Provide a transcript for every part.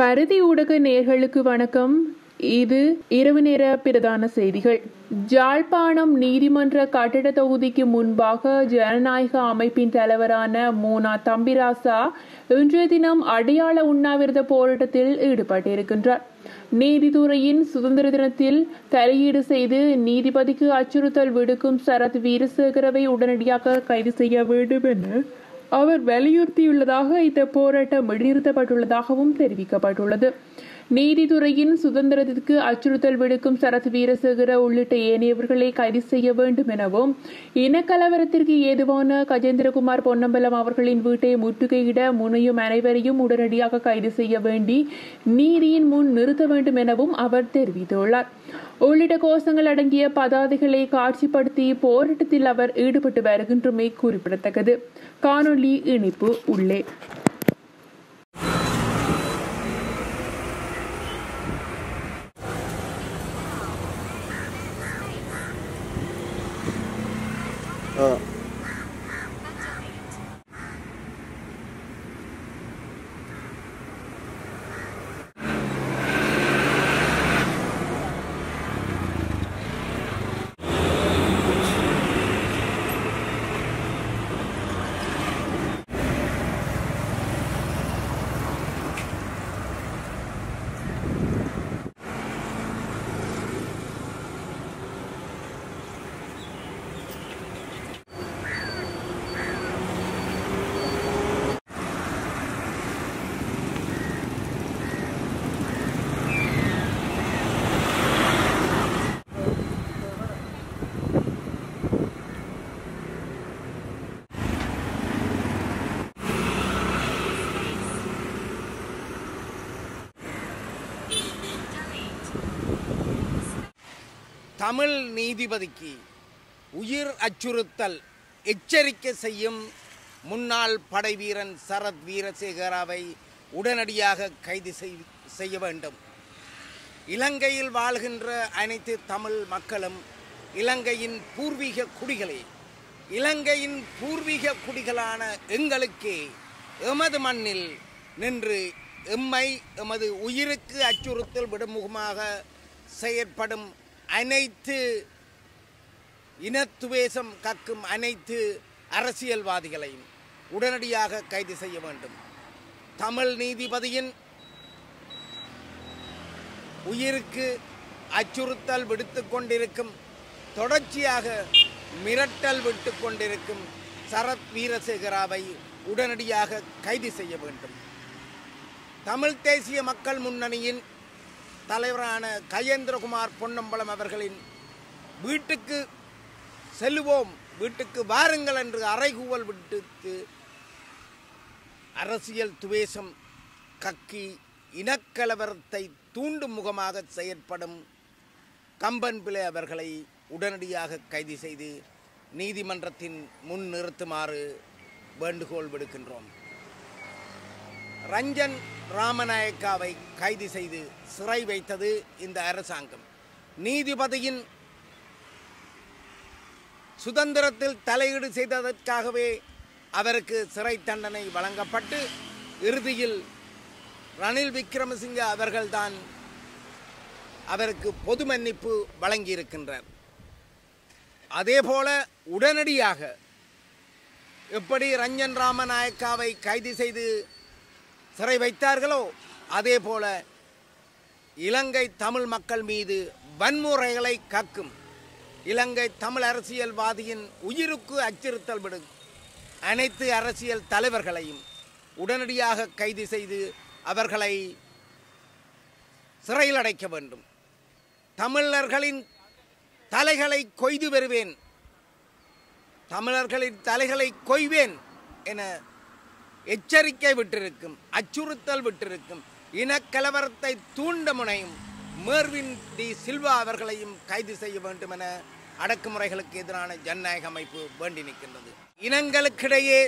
பருதி ஊடக நேர்களுக்கு வணக்கம் இது இரவு நேர பிரதான செய்திகள் ஜாழ்ப்பாணம் நீதிமன்ற கட்டட தொகுதிக்கு முன்பாக ஜனநாயக அமைப்பின் தலைவரான மோனா தம்பிராசா இன்றைய தினம் அடையாள உண்ணாவிரத போராட்டத்தில் ஈடுபட்டிருக்கின்றார் நீதித்துறையின் சுதந்திர தினத்தில் தலையீடு செய்து நீதிபதிக்கு அச்சுறுத்தல் விடுக்கும் சரத் வீரசேகரவை உடனடியாக கைது செய்ய வேண்டும் என அவர் வலியுறுத்தியுள்ளதாக இந்த போராட்டம் இடைநிறுத்தப்பட்டுள்ளதாகவும் தெரிவிக்கப்பட்டுள்ளது நீதித்துறையின் சுதந்திரத்திற்கு அச்சுறுத்தல் விடுக்கும் சரத் வீரசேகர உள்ளிட்ட ஏனையவர்களை கைது செய்ய வேண்டும் எனவும் இனக்கலவரத்திற்கு ஏதுவான கஜேந்திரகுமார் பொன்னம்பலம் அவர்களின் வீட்டை முற்றுகையிட முனையும் அனைவரையும் உடனடியாக கைது செய்ய வேண்டி நீதியின் முன் நிறுத்த வேண்டும் எனவும் அவர் தெரிவித்துள்ளார் உள்ளிட்ட கோஷங்கள் அடங்கிய பதாதைகளை காட்சிப்படுத்தி போராட்டத்தில் அவர் ஈடுபட்டு வருகின்றமை குறிப்பிடத்தக்கது காணொலி இணைப்பு உள்ளே தமிழ் நீதிபதிக்கு உயிர் அச்சுறுத்தல் எச்சரிக்கை செய்யும் முன்னாள் படைவீரன் சரத் வீரசேகராவை உடனடியாக கைது செய்- செய்ய வேண்டும் இலங்கையில் வாழ்கின்ற அனைத்து தமிழ் மக்களும் இலங்கையின் பூர்வீக குடிகளே இலங்கையின் பூர்வீக குடிகளான எங்களுக்கே எமது மண்ணில் நின்று எம்மை எமது உயிருக்கு அச்சுறுத்தல் விடுமுகமாக செயற்படும் அனைத்து இனத்துவேசம் கக்கும் அனைத்து அரசியல்வாதிகளையும் உடனடியாக கைது செய்ய வேண்டும் தமிழ் நீதிபதியின் உயிருக்கு அச்சுறுத்தல் விடுத்து கொண்டிருக்கும் தொடர்ச்சியாக மிரட்டல் விட்டு கொண்டிருக்கும் சரத் வீரசேகராவை உடனடியாக கைது செய்ய வேண்டும் தமிழ் தேசிய மக்கள் முன்னணியின் தலைவரான கயேந்திரகுமார் பொன்னம்பலம் அவர்களின் வீட்டுக்கு செல்லுவோம் வீட்டுக்கு வாருங்கள் என்று அறைகூவல் விடுத்து அரசியல் துவேஷம் கக்கி இனக்கலவரத்தை தூண்டும் முகமாக செயற்படும் கம்பன் பிள்ளை அவர்களை உடனடியாக கைது செய்து நீதிமன்றத்தின் முன் நிறுத்துமாறு வேண்டுகோள் விடுக்கின்றோம் ரஞ்சன் ராமநாயக்காவை கைது செய்து சிறை வைத்தது இந்த அரசாங்கம் நீதிபதியின் சுதந்திரத்தில் தலையீடு செய்ததற்காகவே அவருக்கு சிறை தண்டனை வழங்கப்பட்டு இறுதியில் ரணில் விக்ரமசிங்க அவர்கள்தான் அவருக்கு பொது மன்னிப்பு வழங்கியிருக்கின்றார் அதேபோல உடனடியாக எப்படி ரஞ்சன் ராமநாயக்காவை கைது செய்து சிறை வைத்தார்களோ அதே போல இலங்கை தமிழ் மக்கள் மீது வன்முறைகளை கக்கும் இலங்கை தமிழ் அரசியல்வாதியின் உயிருக்கு அச்சுறுத்தல் விடும் அனைத்து அரசியல் தலைவர்களையும் உடனடியாக கைது செய்து அவர்களை சிறையில் அடைக்க வேண்டும் தமிழர்களின் தலைகளை கொய்து பெறுவேன் தமிழர்களின் தலைகளை கொய்வேன் என எச்சரிக்கை விட்டிருக்கும் அச்சுறுத்தல் விட்டிருக்கும் இனக்கலவரத்தை தூண்ட முனையும் மேர்வின் டி சில்வா அவர்களையும் கைது செய்ய வேண்டும் என அடக்குமுறைகளுக்கு எதிரான ஜனநாயக அமைப்பு வேண்டி நிற்கின்றது இனங்களுக்கிடையே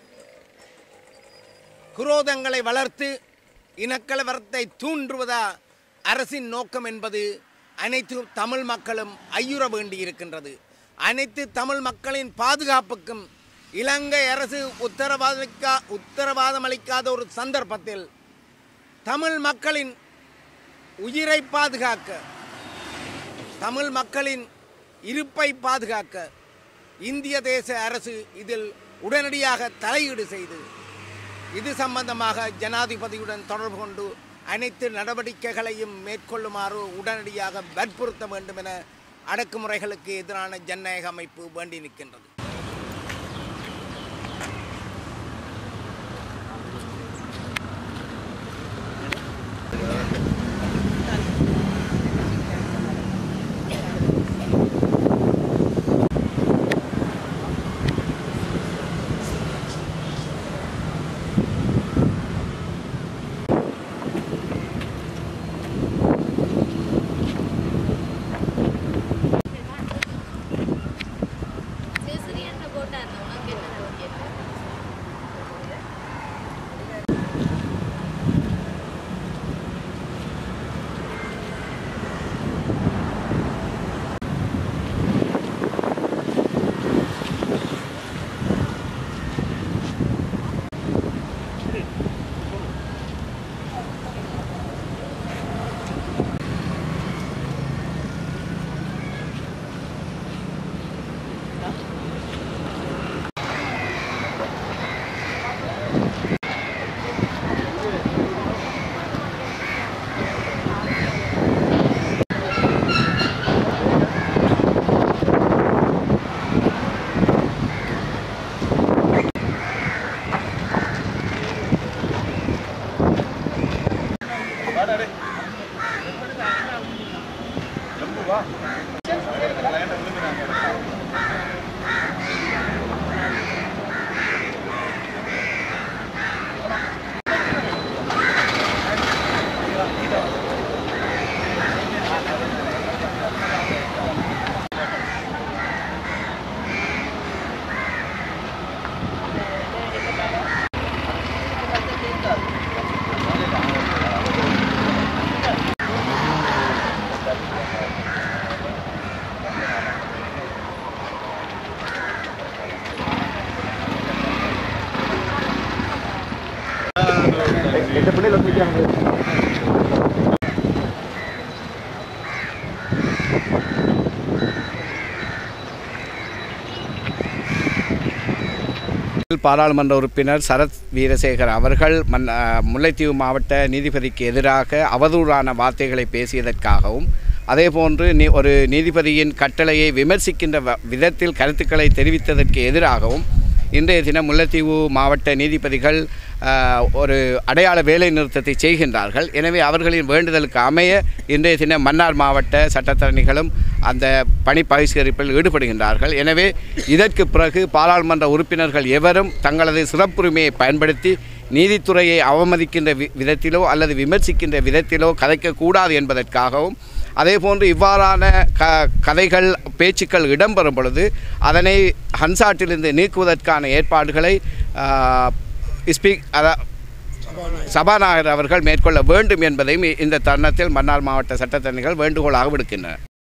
குரோதங்களை வளர்த்து இனக்கலவரத்தை தூண்டுவதா அரசின் நோக்கம் என்பது அனைத்து தமிழ் மக்களும் ஐயுற வேண்டியிருக்கின்றது அனைத்து தமிழ் மக்களின் பாதுகாப்புக்கும் இலங்கை அரசு உத்தரவாதமிக்கா உத்தரவாதம் அளிக்காத ஒரு சந்தர்ப்பத்தில் தமிழ் மக்களின் உயிரை பாதுகாக்க தமிழ் மக்களின் இருப்பை பாதுகாக்க இந்திய தேச அரசு இதில் உடனடியாக தலையீடு செய்து இது சம்பந்தமாக ஜனாதிபதியுடன் தொடர்பு கொண்டு அனைத்து நடவடிக்கைகளையும் மேற்கொள்ளுமாறு உடனடியாக வற்புறுத்த வேண்டும் என அடக்குமுறைகளுக்கு எதிரான ஜனநாயக அமைப்பு வேண்டி நிற்கின்றது சிசிரியன்ற போட்டார் உனக்கு என்ன கேட்டேன் பாராளுமன்ற உறுப்பினர் சரத் வீரசேகர் அவர்கள் மன் அஹ், முல்லைத்தீவு மாவட்ட நீதிபதிக்கு எதிராக அவதூறான வார்த்தைகளை பேசியதற்காகவும் அதேபோன்று நீ ஒரு நீதிபதியின் கட்டளையை விமர்சிக்கின்ற வ- விதத்தில் கருத்துக்களை தெரிவித்ததற்கு எதிராகவும் இன்றைய தினம் முல்லைத்தீவு மாவட்ட நீதிபதிகள் அஹ், ஒரு அடையாள வேலை நிறுத்தத்தை செய்கின்றார்கள் எனவே அவர்களின் வேண்டுதலுக்கு அமைய இன்றைய தினம் மன்னார் மாவட்ட சட்டத்தரணிகளும் அந்த பணி பகிஷ்கரிப்பில் ஈடுபடுகின்றார்கள் எனவே இதற்கு பிறகு பாராளுமன்ற உறுப்பினர்கள் எவரும் தங்களது சிறப்புரிமையை பயன்படுத்தி நீதித்துறையை அவமதிக்கின்ற வி- விதத்திலோ அல்லது விமர்சிக்கின்ற விதத்திலோ கதைக்கக்கூடாது என்பதற்காகவும் அதேபோன்று இவ்வாறான க கதைகள் பேச்சுக்கள் இடம்பெறும் பொழுது அதனை ஹன்சாட்டிலிருந்து நீக்குவதற்கான ஏற்பாடுகளை ஸ்பீக் அதா சபாநாயகர் அவர்கள் மேற்கொள்ள வேண்டும் என்பதையும் இந்த தருணத்தில் மன்னார் மாவட்ட சட்டத்தரணிகள் வேண்டுகோளாக விடுக்கின்றனர்